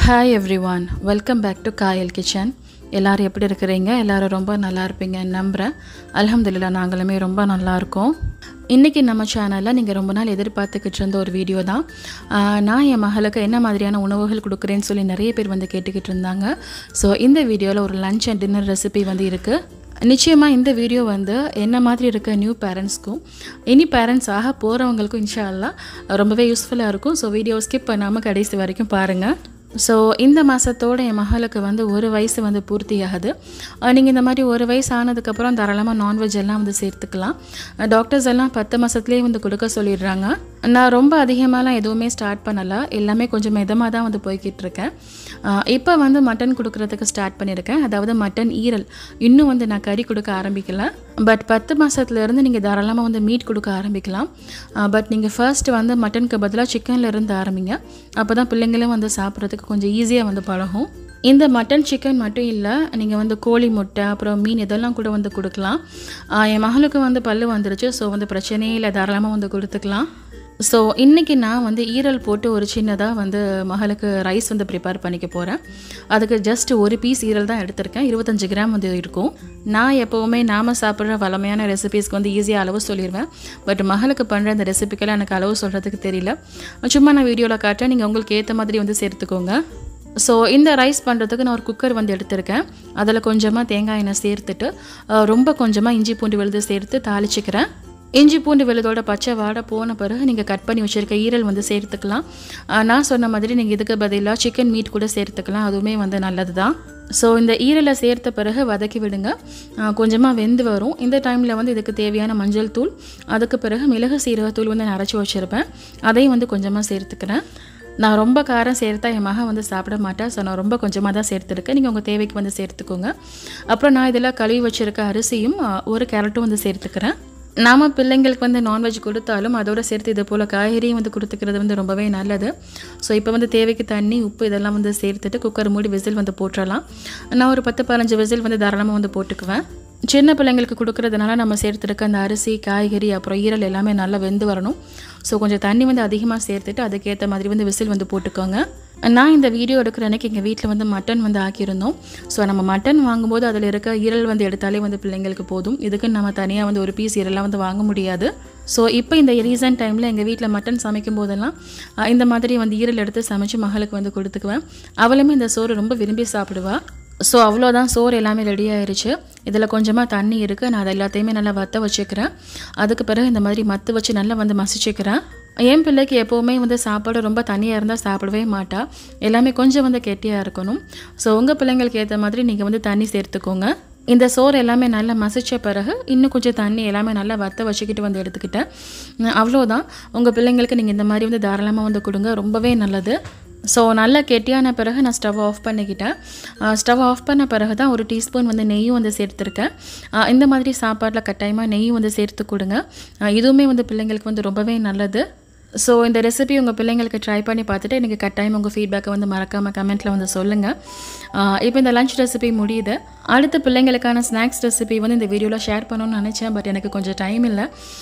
hi everyone welcome back to Kayal kitchen எல்லோரும் எப்படி இருக்கிறீங்க எல்லோரும் ரொம்ப நல்லா இருப்பீங்கன்னு நம்புகிறேன் அல்ஹம்துலில்லாஹ் நாங்களுமே ரொம்ப நல்லா இருக்கோம் இன்றைக்கி நம்ம சேனலில் நீங்கள் ரொம்ப நாள் எதிர்பார்த்துக்கிட்டு இருந்த ஒரு வீடியோ தான் ஆஹ் நான் என் மகளுக்கு என்ன மாதிரியான உணவுகள் கொடுக்குறேன்னு சொல்லி நிறைய பேர் வந்து கேட்டுக்கிட்டு இருந்தாங்க ஸோ இந்த வீடியோவில் ஒரு லஞ்ச் அண்ட் டின்னர் ரெசிபி வந்து இருக்குது நிச்சயமாக இந்த வீடியோ வந்து என்ன மாதிரி இருக்க நியூ பேரண்ட்ஸ்க்கும் இனி பேரண்ட்ஸ் ஆக போகிறவங்களுக்கும் இன்ஷா அல்லாஹ் ரொம்பவே யூஸ்ஃபுல்லாக இருக்கும் ஸோ வீடியோ ஸ்கிப் பண்ணாமல் கடைசி வரைக்கும் பாருங்கள் ஸோ இந்த மாதத்தோட என் மகளுக்கு வந்து ஒரு வயசு வந்து பூர்த்தியாகுது நீங்கள் இந்த மாதிரி ஒரு வயசு ஆனதுக்கப்புறம் தாராளமாக நான்வெஜ் எல்லாம் வந்து சேர்த்துக்கலாம் டாக்டர்ஸ் எல்லாம் பத்து மாதத்துலேயே வந்து கொடுக்க சொல்லிடுறாங்க நான் ரொம்ப அதிகமாகலாம் எதுவுமே ஸ்டார்ட் பண்ணலை எல்லாமே கொஞ்சம் மிதமாக தான் வந்து போய்கிட்டு இருக்கேன் இப்போ வந்து மட்டன் கொடுக்கறதுக்கு ஸ்டார்ட் பண்ணியிருக்கேன் அதாவது மட்டன் ஈரல் இன்னும் வந்து நான் கறி கொடுக்க ஆரம்பிக்கல பட் பத்து மாதத்துலேருந்து நீங்கள் தாராளமாக வந்து மீட் கொடுக்க ஆரம்பிக்கலாம் பட் நீங்கள் ஃபர்ஸ்ட் வந்து மட்டனுக்கு பதிலாக சிக்கனில் இருந்து ஆரம்பிங்க அப்போ தான் பிள்ளைங்களும் வந்து சாப்பிட்றதுக்கு கொஞ்சம் ஈஸியாக வந்து பழகும் இந்த மட்டன் சிக்கன் மட்டும் இல்லை நீங்கள் வந்து கோழி முட்டை அப்புறம் மீன் இதெல்லாம் கூட வந்து கொடுக்கலாம் ஆஹ் என் மகளுக்கு வந்து பல்லு வந்துருச்சு ஸோ வந்து பிரச்சனையே இல்லை தாராளமாக வந்து கொடுத்துக்கலாம் ஸோ இன்றைக்கி நான் வந்து ஈரல் போட்டு ஒரு சின்னதாக வந்து மகளுக்கு ரைஸ் வந்து ப்ரிப்பேர் பண்ணிக்க போகிறேன் அதுக்கு ஜஸ்ட் ஒரு பீஸ் ஈரல் தான் எடுத்திருக்கேன் இருபத்தஞ்சு கிராம் வந்து இருக்கும் நான் எப்போவுமே நாம் சாப்பிட்ற வளமையான ரெசிபீஸ்க்கு வந்து ஈஸியாக அளவு சொல்லிடுவேன் பட் மகளுக்கு பண்ணுற அந்த ரெசிபிக்கெல்லாம் எனக்கு அளவு சொல்கிறதுக்கு தெரியல சும்மா நான் வீடியோவில் காட்டுறேன் நீங்கள் உங்களுக்கு ஏற்ற மாதிரி வந்து சேர்த்துக்கோங்க ஸோ இந்த ரைஸ் பண்ணுறதுக்கு நான் ஒரு குக்கர் வந்து எடுத்திருக்கேன் அதில் கொஞ்சமாக தேங்காய் எண்ணெய் சேர்த்துட்டு அஹ், ரொம்ப கொஞ்சமாக இஞ்சி பூண்டு விழுது சேர்த்து தாளிச்சிக்கிறேன் இஞ்சி பூண்டு விழுதோட பச்சை வாடை போன பிறகு நீங்கள் கட் பண்ணி வச்சுருக்க ஈரல் வந்து சேர்த்துக்கலாம் அஹ், நான் சொன்ன மாதிரி நீங்கள் இதுக்கு பதிலாக சிக்கன் மீட் கூட சேர்த்துக்கலாம் அதுவுமே வந்து நல்லது தான் ஸோ இந்த ஈரலை சேர்த்த பிறகு வதக்கி விடுங்க கொஞ்சமாக வெந்து வரும் இந்த டைமில் வந்து இதுக்கு தேவையான மஞ்சள் தூள் அதுக்கு பிறகு மிளகு சீரகத்தூள் வந்து நான் அரைச்சி வச்சுருப்பேன் அதையும் வந்து கொஞ்சமாக சேர்த்துக்கிறேன் நான் ரொம்ப காரம் சேர்த்தா என் மகன் வந்து சாப்பிட மாட்டேன் ஸோ நான் ரொம்ப கொஞ்சமாக தான் சேர்த்துருக்கேன் நீங்கள் உங்கள் தேவைக்கு வந்து சேர்த்துக்கோங்க அப்புறம் நான் இதில் கழுவி வச்சுருக்க அரிசியும் ஆ, ஒரு கேரட்டும் வந்து சேர்த்துக்கிறேன் நாம் பிள்ளைங்களுக்கு வந்து நான்வெஜ் கொடுத்தாலும் அதோட சேர்த்து இது போல் காய்கறியும் வந்து கொடுத்துக்கிறது வந்து ரொம்பவே நல்லது ஸோ இப்போ வந்து தேவைக்கு தண்ணி உப்பு இதெல்லாம் வந்து சேர்த்துட்டு குக்கர் மூடி விசில் வந்து போட்டுடலாம் நான் ஒரு பத்து பதினஞ்சு விசில் வந்து தாராளமாக வந்து போட்டுக்குவேன் சின்ன பிள்ளைங்களுக்கு கொடுக்கறதுனால நம்ம சேர்த்துருக்க அந்த அரிசி காய்கறி அப்புறம் ஈரல் எல்லாமே நல்லா வெந்து வரணும் ஸோ கொஞ்சம் தண்ணி வந்து அதிகமாக சேர்த்துட்டு அதுக்கேற்ற மாதிரி வந்து விசில் வந்து போட்டுக்கோங்க நான் இந்த வீடியோ எடுக்கிற அன்னைக்கு எங்கள் வீட்டில் வந்து மட்டன் வந்து ஆக்கியிருந்தோம் ஸோ நம்ம மட்டன் வாங்கும்போது அதில் இருக்க ஈரல் வந்து எடுத்தாலே வந்து பிள்ளைங்களுக்கு போதும் இதுக்கு நம்ம தனியாக வந்து ஒரு பீஸ் ஈரலாம் வந்து வாங்க முடியாது ஸோ இப்போ இந்த ரீசன்ட் டைமில் எங்கள் வீட்டில் மட்டன் சமைக்கும் போதெல்லாம் அஹ், இந்த மாதிரி வந்து ஈரல் எடுத்து சமைச்சு மகளுக்கு வந்து கொடுத்துக்குவேன் அவளுமே இந்த சோறு ரொம்ப விரும்பி சாப்பிடுவா ஸோ அவ்வளோதான் சோறு எல்லாமே ரெடி ஆயிருச்சு இதில் கொஞ்சமாக தண்ணி இருக்குது நான் அதை எல்லாத்தையுமே நல்லா வற்ற வச்சுக்கிறேன் அதுக்கு பிறகு இந்த மாதிரி மத்து வச்சு நல்லா வந்து மசிச்சுக்கிறேன் என் பிள்ளைக்கு எப்போவுமே வந்து சாப்பாடு ரொம்ப தண்ணியாக இருந்தால் சாப்பிடவே மாட்டா எல்லாமே கொஞ்சம் வந்து கெட்டியாக இருக்கணும் ஸோ உங்கள் பிள்ளைங்களுக்கு ஏற்ற மாதிரி நீங்கள் வந்து தண்ணி சேர்த்துக்கோங்க இந்த சோறு எல்லாமே நல்லா மசிச்ச பிறகு இன்னும் கொஞ்சம் தண்ணி எல்லாமே நல்லா வற்ற வச்சுக்கிட்டு வந்து எடுத்துக்கிட்டேன் உம், அவ்வளோதான் உங்கள் பிள்ளைங்களுக்கு நீங்கள் இந்த மாதிரி வந்து தாராளமாக வந்து கொடுங்க ரொம்பவே நல்லது ஸோ நல்லா கெட்டியான பிறகு நான் ஸ்டவ் ஆஃப் பண்ணிக்கிட்டேன் ஸ்டவ் ஆஃப் பண்ண பிறகு தான் ஒரு டீஸ்பூன் வந்து நெய்யும் வந்து சேர்த்துருக்கேன் ஆஹ் இந்த மாதிரி சாப்பாட்டில் கட்டாயமாக நெய்யும் வந்து சேர்த்து கொடுங்க ஆஹ் இதுவுமே வந்து பிள்ளைங்களுக்கு வந்து ரொம்பவே நல்லது ஸோ இந்த ரெசிபி உங்கள் பிள்ளைங்களுக்கு ட்ரை பண்ணி பார்த்துட்டு எனக்கு கட்டாயம் உங்கள் ஃபீட்பேக்கை வந்து மறக்காமல் கமெண்ட்டில் வந்து சொல்லுங்கள் இப்போ இந்த லஞ்ச் ரெசிபி முடியுது அடுத்த பிள்ளைங்களுக்கான ஸ்நாக்ஸ் ரெசிபி வந்து இந்த வீடியோவில் ஷேர் பண்ணணும்னு நினச்சேன் பட் எனக்கு கொஞ்சம் டைம் இல்லை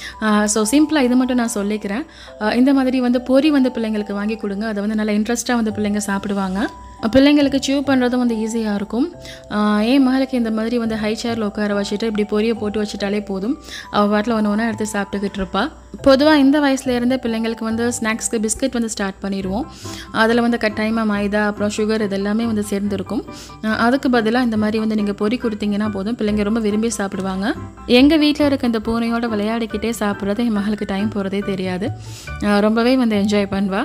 ஸோ சிம்பிளாக இது மட்டும் நான் சொல்லிக்கிறேன் ஆஹ் இந்த மாதிரி வந்து பொரி வந்து பிள்ளைங்களுக்கு வாங்கி கொடுங்க அதை வந்து நல்லா இன்ட்ரெஸ்ட்டாக வந்து பிள்ளைங்க சாப்பிடுவாங்க பிள்ளைங்களுக்கு சியூ பண்ணுறதும் வந்து ஈஸியாக இருக்கும் ஆஹ் என் மகளுக்கு இந்த மாதிரி வந்து ஹை சேரில் உட்கார வச்சுட்டு இப்படி பொரியை போட்டு வச்சுட்டாலே போதும் அவள் வாட்டில் ஒன்று ஒன்றா எடுத்து சாப்பிட்டுக்கிட்டு இருப்பா பொதுவாக இந்த வயசுலேருந்தே பிள்ளைங்களுக்கு வந்து ஸ்நாக்ஸ்க்கு பிஸ்கட் வந்து ஸ்டார்ட் பண்ணிடுவோம் அதில் வந்து கட்டாயமாக மைதா அப்புறம் சுகர் இது எல்லாமே வந்து சேர்ந்துருக்கும் ஆஹ் அதுக்கு பதிலாக இந்த மாதிரி வந்து நீங்கள் பொரி கொடுத்தீங்கன்னா போதும் பிள்ளைங்க ரொம்ப விரும்பி சாப்பிடுவாங்க எங்கள் வீட்டில் இருக்க இந்த பூனையோட விளையாடிக்கிட்டே சாப்பிட்றது என் மகளுக்கு டைம் போகிறதே தெரியாது ஆஹ் ரொம்பவே வந்து என்ஜாய் பண்ணுவா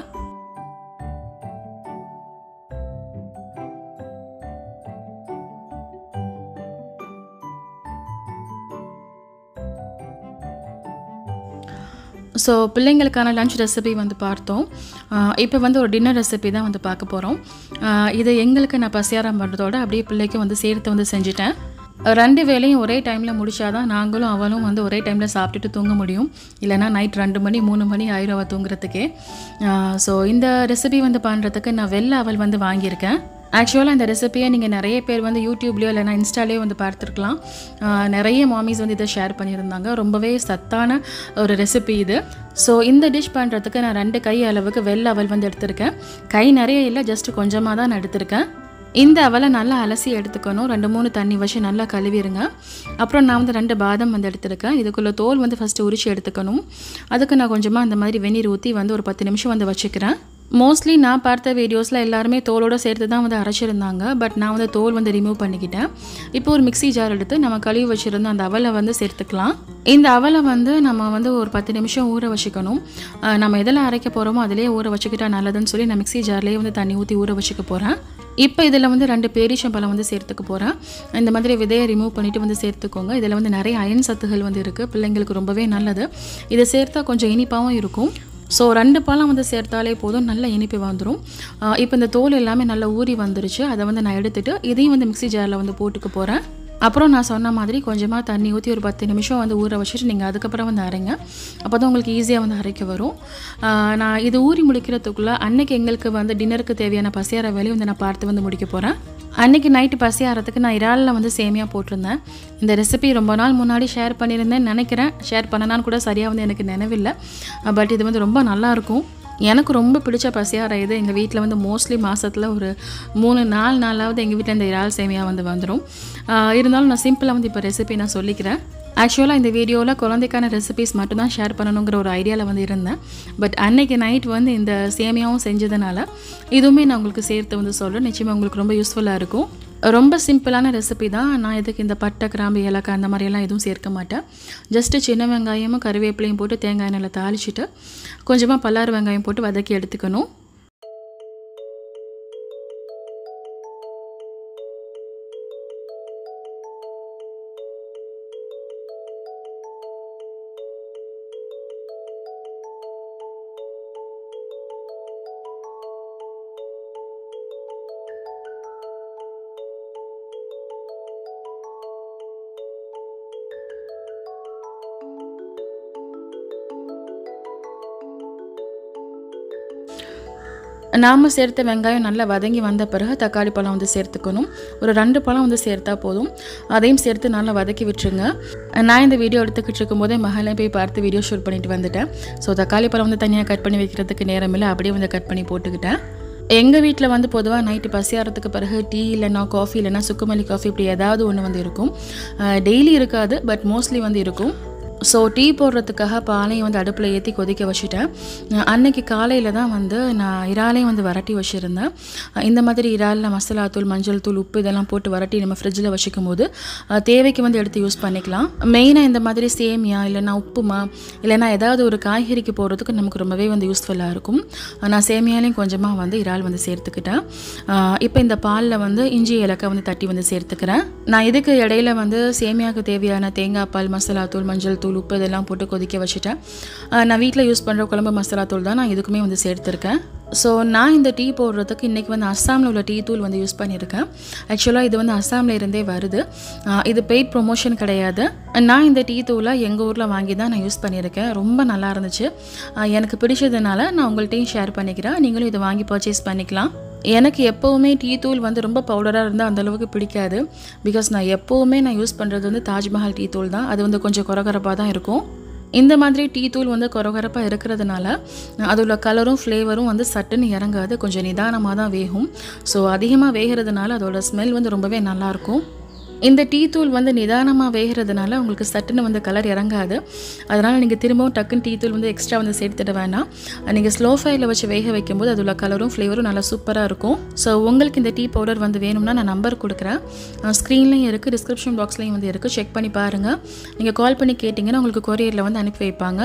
ஸோ பிள்ளைங்களுக்கான லஞ்ச் ரெசிபி வந்து பார்த்தோம் இப்போ வந்து ஒரு டின்னர் ரெசிபி தான் வந்து பார்க்க போகிறோம் இது எங்களுக்கு நான் பசியாரம் பண்ணுறதோட அப்படியே பிள்ளைக்கு வந்து சேர்த்து வந்து செஞ்சுட்டேன் ரெண்டு வேலையும் ஒரே டைமில் முடிச்சாதான் நாங்களும் அவளும் வந்து ஒரே டைமில் சாப்பிட்டுட்டு தூங்க முடியும் இல்லைனா நைட் ரெண்டு மணி மூணு மணி ஆயிரம் அவள் தூங்குறதுக்கே ஸோ இந்த ரெசிபி வந்து பண்ணுறதுக்கு நான் வெள்ளை அவல் வந்து வாங்கியிருக்கேன் ஆக்சுவலாக இந்த ரெசிபியை நீங்கள் நிறைய பேர் வந்து யூடியூப்லேயோ இல்லைனா இன்ஸ்டாலேயோ வந்து பார்த்துருக்கலாம் ஆஹ் நிறைய மாமிஸ் வந்து இதை ஷேர் பண்ணியிருந்தாங்க ரொம்பவே சத்தான ஒரு ரெசிபி இது ஸோ இந்த டிஷ் பண்ணுறதுக்கு நான் ரெண்டு கை அளவுக்கு வெள்ளை அவல் வந்து எடுத்திருக்கேன் கை நிறைய இல்லை ஜஸ்ட் கொஞ்சமாக தான் நான் எடுத்திருக்கேன் இந்த அவலை நல்லா அலசி எடுத்துக்கணும் ரெண்டு மூணு தண்ணி வச்சு நல்லா கழுவிடுங்க அப்புறம் நான் வந்து ரெண்டு பாதம் வந்து எடுத்திருக்கேன் இதுக்குள்ளே தோல் வந்து ஃபஸ்ட்டு உரிச்சு எடுத்துக்கணும் அதுக்கு நான் கொஞ்சமாக அந்த மாதிரி வெந்நீர் ஊற்றி வந்து ஒரு பத்து நிமிஷம் வந்து வச்சுக்கிறேன் மோஸ்ட்லி நான் பார்த்த வீடியோஸில் எல்லாருமே தோலோடு சேர்த்து தான் வந்து அரைச்சிருந்தாங்க பட் நான் வந்து தோல் வந்து ரிமூவ் பண்ணிக்கிட்டேன் இப்போ ஒரு மிக்ஸி ஜார் எடுத்து நம்ம கழுவி வச்சுருந்த அந்த அவலை வந்து சேர்த்துக்கலாம் இந்த அவலை வந்து நம்ம வந்து ஒரு பத்து நிமிஷம் ஊற வச்சுக்கணும் அஹ் நம்ம எதில் அரைக்க போகிறோமோ அதிலே ஊற வச்சுக்கிட்டா நல்லதுன்னு சொல்லி நான் மிக்ஸி ஜார்லேயே வந்து தண்ணி ஊற்றி ஊற வச்சுக்க போகிறேன் இப்போ இதில் வந்து ரெண்டு பேரிச்சம்பழம் வந்து சேர்த்துக்க போகிறேன் இந்த மாதிரி விதையை ரிமூவ் பண்ணிவிட்டு வந்து சேர்த்துக்கோங்க இதில் வந்து நிறைய அயன் சத்துகள் வந்து இருக்குது பிள்ளைங்களுக்கு ரொம்பவே நல்லது இதை சேர்த்தா கொஞ்சம் இனிப்பாகவும் இருக்கும் ஸோ ரெண்டு பழம் வந்து சேர்த்தாலே போதும் நல்ல இனிப்பு வந்துடும் இப்போ இந்த தோல் எல்லாமே நல்லா ஊறி வந்துருச்சு அதை வந்து நான் எடுத்துட்டு இதையும் வந்து மிக்ஸி ஜாரில் வந்து போட்டுக்க போகிறேன் அப்புறம் நான் சொன்ன மாதிரி கொஞ்சமாக தண்ணி ஊற்றி ஒரு பத்து நிமிஷம் வந்து ஊற வச்சுட்டு நீங்கள் அதுக்கப்புறம் வந்து அரைங்க அப்போ தான் உங்களுக்கு ஈஸியாக வந்து அரைக்க வரும் ஆஹ் நான் இது ஊறி முடிக்கிறதுக்குள்ளே அன்னைக்கு எங்களுக்கு வந்து டின்னருக்கு தேவையான பசியார வேலையும் வந்து நான் பார்த்து வந்து முடிக்க போகிறேன் அன்னைக்கு நைட்டு பசி ஆறதுக்கு நான் இறாலில் வந்து சேமியா போட்டிருந்தேன் இந்த ரெசிபி ரொம்ப நாள் முன்னாடி ஷேர் பண்ணியிருந்தேன் நினைக்கிறேன் ஷேர் பண்ணனான்னு கூட சரியாக வந்து எனக்கு நினைவில்லை பட் இது வந்து ரொம்ப நல்லாயிருக்கும் எனக்கு ரொம்ப பிடிச்ச பசியார இது எங்கள் வீட்டில் வந்து மோஸ்ட்லி மாதத்தில் ஒரு மூணு நாலு நாளாவது எங்கள் வீட்டில் இந்த இறால் சேமியா வந்து வந்துடும் ஆஹ் இருந்தாலும் நான் சிம்பிளாக வந்து இப்போ ரெசிபி நான் சொல்லிக்கிறேன் ஆக்சுவலாக இந்த வீடியோவில் குழந்தைக்கான ரெசிபிஸ் மட்டும்தான் ஷேர் பண்ணணுங்கிற ஒரு ஐடியாவில் வந்து இருந்தேன் பட் அன்னைக்கு நைட் வந்து இந்த சேமியாவும் செஞ்சதுனால இதுவுமே நான் உங்களுக்கு சேர்த்து வந்து சொல்கிறேன் நிச்சயமாக உங்களுக்கு ரொம்ப யூஸ்ஃபுல்லாக இருக்கும் ரொம்ப சிம்பிளான ரெசிபி தான் நான் இதுக்கு இந்த பட்டை கிராம்பு ஏலக்காய் அந்த மாதிரியெல்லாம் எதுவும் சேர்க்க மாட்டேன் ஜஸ்ட்டு சின்ன வெங்காயமும் கருவேப்பிலையும் போட்டு தேங்காய் எண்ணெயில் தாளிச்சிட்டு கொஞ்சமாக பல்லாறு வெங்காயம் போட்டு வதக்கி எடுத்துக்கணும் நாம் சேர்த்த வெங்காயம் நல்லா வதங்கி வந்த பிறகு தக்காளி பழம் வந்து சேர்த்துக்கணும் ஒரு ரெண்டு பழம் வந்து சேர்த்தா போதும் அதையும் சேர்த்து நல்லா வதக்கி விட்டுருங்க நான் இந்த வீடியோ எடுத்துக்கிட்டு இருக்கும்போதே மகளே போய் பார்த்து வீடியோ ஷூட் பண்ணிட்டு வந்துட்டேன் ஸோ தக்காளி பழம் வந்து தனியாக கட் பண்ணி வைக்கிறதுக்கு நேரம் இல்லை அப்படியே வந்து கட் பண்ணி போட்டுக்கிட்டேன் எங்கள் வீட்டில் வந்து பொதுவாக நைட்டு பசியாரத்துக்கு பிறகு டீ இல்லைன்னா காஃபி இல்லைன்னா சுக்குமல்லி காஃபி இப்படி ஏதாவது ஒன்று வந்து இருக்கும் டெய்லி இருக்காது பட் மோஸ்ட்லி வந்து இருக்கும் ஸோ டீ போடுறதுக்காக பாலையும் வந்து அடுப்பில் ஏற்றி கொதிக்க வச்சுட்டேன் அஹ் அன்னைக்கு காலையில் தான் வந்து நான் இறாலையும் வந்து வரட்டி வச்சுருந்தேன் அஹ் இந்த மாதிரி இறாலில் மசாலா தூள் மஞ்சள் தூள் உப்பு இதெல்லாம் போட்டு வரட்டி நம்ம ஃப்ரிட்ஜில் வச்சுக்கும் போது அஹ் தேவைக்கு வந்து எடுத்து யூஸ் பண்ணிக்கலாம் மெயினாக இந்த மாதிரி சேமியா இல்லைன்னா உப்புமா இல்லைன்னா ஏதாவது ஒரு காய்கறிக்கு போடுறதுக்கு நமக்கு ரொம்பவே வந்து யூஸ்ஃபுல்லாக இருக்கும் அஹ் நான் சேமியாலையும் கொஞ்சமாக வந்து இறால் வந்து சேர்த்துக்கிட்டேன் இப்போ இந்த பாலில் வந்து இஞ்சி ஏலக்காய் வந்து தட்டி வந்து சேர்த்துக்கிறேன் நான் இதுக்கு இடையில வந்து சேமியாவுக்கு தேவையான தேங்காய் பால் மசாலா தூள் மஞ்சள் தூள் உப்பு இதெல்லாம் போட்டு கொதிக்க வச்சுட்டேன் அஹ் நான் வீட்டில் யூஸ் பண்ணுற குழம்பு மசாலா தூள் தான் நான் இதுக்குமே வந்து சேர்த்துருக்கேன் ஸோ நான் இந்த டீ போடுறதுக்கு இன்றைக்கி வந்து அஸ்ஸாமில் உள்ள டீ தூள் வந்து யூஸ் பண்ணியிருக்கேன் ஆக்சுவலாக இது வந்து அஸ்ஸாமில் இருந்தே வருது அஹ் இது பெய்ட் ப்ரொமோஷன் கிடையாது நான் இந்த டீ தூளை எங்கள் ஊரில் வாங்கி தான் நான் யூஸ் பண்ணியிருக்கேன் ரொம்ப நல்லா இருந்துச்சு அஹ் எனக்கு பிடிச்சதுனால நான் உங்கள்கிட்டையும் ஷேர் பண்ணிக்கிறேன் நீங்களும் இதை வாங்கி பர்ச்சேஸ் பண்ணிக்கலாம் எனக்கு எப்போவுமே டீ தூள் வந்து ரொம்ப பவுடராக இருந்தால் அந்தளவுக்கு பிடிக்காது பிகாஸ் நான் எப்போவுமே நான் யூஸ் பண்ணுறது வந்து தாஜ்மஹால் டீ தூள் தான் அது வந்து கொஞ்சம் கொரகரப்பாக தான் இருக்கும் இந்த மாதிரி டீ தூள் வந்து கொரகரப்பாக இருக்கிறதுனால அதோட கலரும் ஃப்ளேவரும் வந்து சட்டுன்னு இறங்காது கொஞ்சம் நிதானமாக தான் வேகும் ஸோ அதிகமாக வேகிறதுனால அதோட ஸ்மெல் வந்து ரொம்பவே நல்லாயிருக்கும் இந்த டீ தூள் வந்து நிதானமாக வேகிறதுனால உங்களுக்கு சட்டுன்னு வந்து கலர் இறங்காது அதனால் நீங்கள் திரும்பவும் டக்குன்னு டீ தூள் வந்து எக்ஸ்ட்ரா வந்து சேர்த்துட வேணாம் நீங்கள் ஸ்லோ ஃபயரில் வச்சு வேக வைக்கும்போது அதோட கலரும் ஃப்ளேவரும் நல்லா சூப்பராக இருக்கும் ஸோ உங்களுக்கு இந்த டீ பவுடர் வந்து வேணும்னா நான் நம்பர் கொடுக்குறேன் ஸ்க்ரீன்லேயும் இருக்குது டிஸ்கிரிப்ஷன் பாக்ஸ்லேயும் வந்து இருக்குது செக் பண்ணி பாருங்கள் நீங்கள் கால் பண்ணி கேட்டிங்கன்னா உங்களுக்கு கொரியரில் வந்து அனுப்பி வைப்பாங்க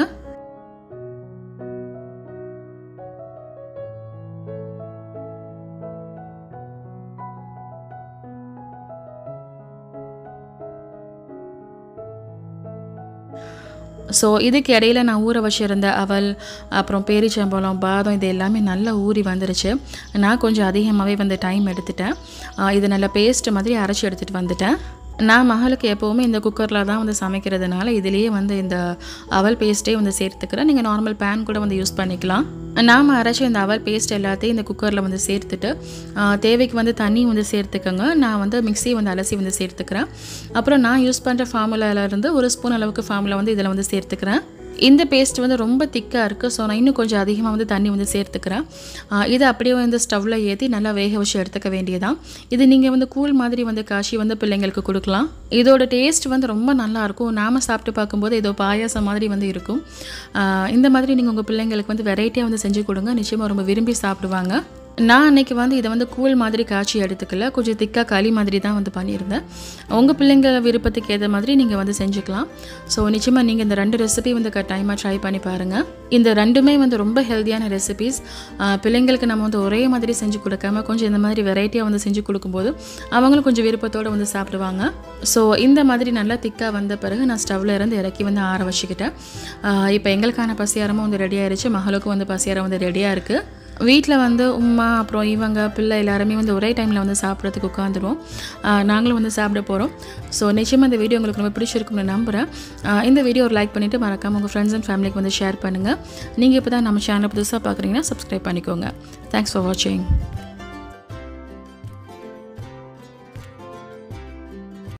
ஸோ இதுக்கு இடையில நான் ஊற வச்சுருந்த அவல் அப்புறம் பேரிச்சம்பழம் பாதம் இது எல்லாமே நல்லா ஊறி வந்துருச்சு நான் கொஞ்சம் அதிகமாகவே வந்து டைம் எடுத்துட்டேன் ஆஹ் இது நல்லா பேஸ்ட் மாதிரி அரைச்சி எடுத்துகிட்டு வந்துட்டேன் நான் மகளுக்கு எப்போவுமே இந்த குக்கரில் தான் வந்து சமைக்கிறதுனால இதுலேயே வந்து இந்த அவல் பேஸ்ட்டே வந்து சேர்த்துக்கிறேன் நீங்கள் நார்மல் பேன் கூட வந்து யூஸ் பண்ணிக்கலாம் நாம் அரைச்ச இந்த அவல் பேஸ்ட் எல்லாத்தையும் இந்த குக்கரில் வந்து சேர்த்துட்டு ஆ, தேவைக்கு வந்து தண்ணி வந்து சேர்த்துக்கோங்க நான் வந்து மிக்ஸி வந்து அலசி வந்து சேர்த்துக்கிறேன் அப்புறம் நான் யூஸ் பண்ணுற ஃபார்முலாலேருந்து ஒரு ஸ்பூன் அளவுக்கு ஃபார்முலா வந்து இதில் வந்து சேர்த்துக்கிறேன் இந்த பேஸ்ட் வந்து ரொம்ப திக்காக இருக்குது ஸோ நான் இன்னும் கொஞ்சம் அதிகமாக வந்து தண்ணி வந்து சேர்த்துக்கிறேன் ஆ, இதை அப்படியே வந்து ஸ்டவ்வில் ஏற்றி நல்லா வேக வச்சு எடுத்துக்க வேண்டியதான் இது நீங்கள் வந்து கூழ் மாதிரி வந்து காய்ச்சி வந்து பிள்ளைங்களுக்கு கொடுக்கலாம் இதோட டேஸ்ட் வந்து ரொம்ப நல்லாயிருக்கும் நாம சாப்பிட்டு பார்க்கும்போது ஏதோ பாயாசம் மாதிரி வந்து இருக்கும் ஆ, இந்த மாதிரி நீங்கள் உங்கள் பிள்ளைங்களுக்கு வந்து வெரைட்டியாக வந்து செஞ்சு கொடுங்க நிச்சயமாக ரொம்ப விரும்பி சாப்பிடுவாங்க நான் அன்னைக்கு வந்து இதை வந்து கூழ் மாதிரி காய்ச்சி எடுத்துக்கல கொஞ்சம் திக்காக களி மாதிரி தான் வந்து பண்ணியிருந்தேன் உங்கள் பிள்ளைங்க விருப்பத்துக்கு ஏற்ற மாதிரி நீங்கள் வந்து செஞ்சுக்கலாம் ஸோ நிச்சயமாக நீங்கள் இந்த ரெண்டு ரெசிபி வந்து கட்டாயமாக ட்ரை பண்ணி பாருங்கள் இந்த ரெண்டுமே வந்து ரொம்ப ஹெல்த்தியான ரெசிபிஸ் பிள்ளைங்களுக்கு நம்ம வந்து ஒரே மாதிரி செஞ்சு கொடுக்காம கொஞ்சம் இந்த மாதிரி வெரைட்டியாக வந்து செஞ்சு கொடுக்கும்போது அவங்களும் கொஞ்சம் விருப்பத்தோடு வந்து சாப்பிடுவாங்க ஸோ இந்த மாதிரி நல்லா திக்காக வந்த பிறகு நான் ஸ்டவ்வில் இருந்து இறக்கி வந்து ஆற வச்சுக்கிட்டேன் இப்போ எங்களுக்கான பசியாரமும் வந்து ரெடி ஆயிருச்சு மகளுக்கும் வந்து பசியாரம் வந்து ரெடியாக இருக்குது வீட்டில் வந்து உம்மா அப்புறம் இவங்க பிள்ளை எல்லாருமே வந்து ஒரே டைமில் வந்து சாப்பிட்றதுக்கு உட்காந்துருவோம் நாங்களும் வந்து சாப்பிட போகிறோம் ஸோ நிச்சயமாக இந்த வீடியோ உங்களுக்கு ரொம்ப பிடிச்சிருக்கும்னு நம்புகிறேன் ஆஹ் இந்த வீடியோ ஒரு லைக் பண்ணிவிட்டு மறக்காமல் உங்கள் ஃப்ரெண்ட்ஸ் அண்ட் ஃபேமிலிக்கு வந்து ஷேர் பண்ணுங்கள் நீங்கள் இப்போ தான் நம்ம சேனல் புதுசாக பார்க்குறீங்கன்னா சப்ஸ்கிரைப் பண்ணிக்கோங்க தேங்க்ஸ் ஃபார் வாட்சிங்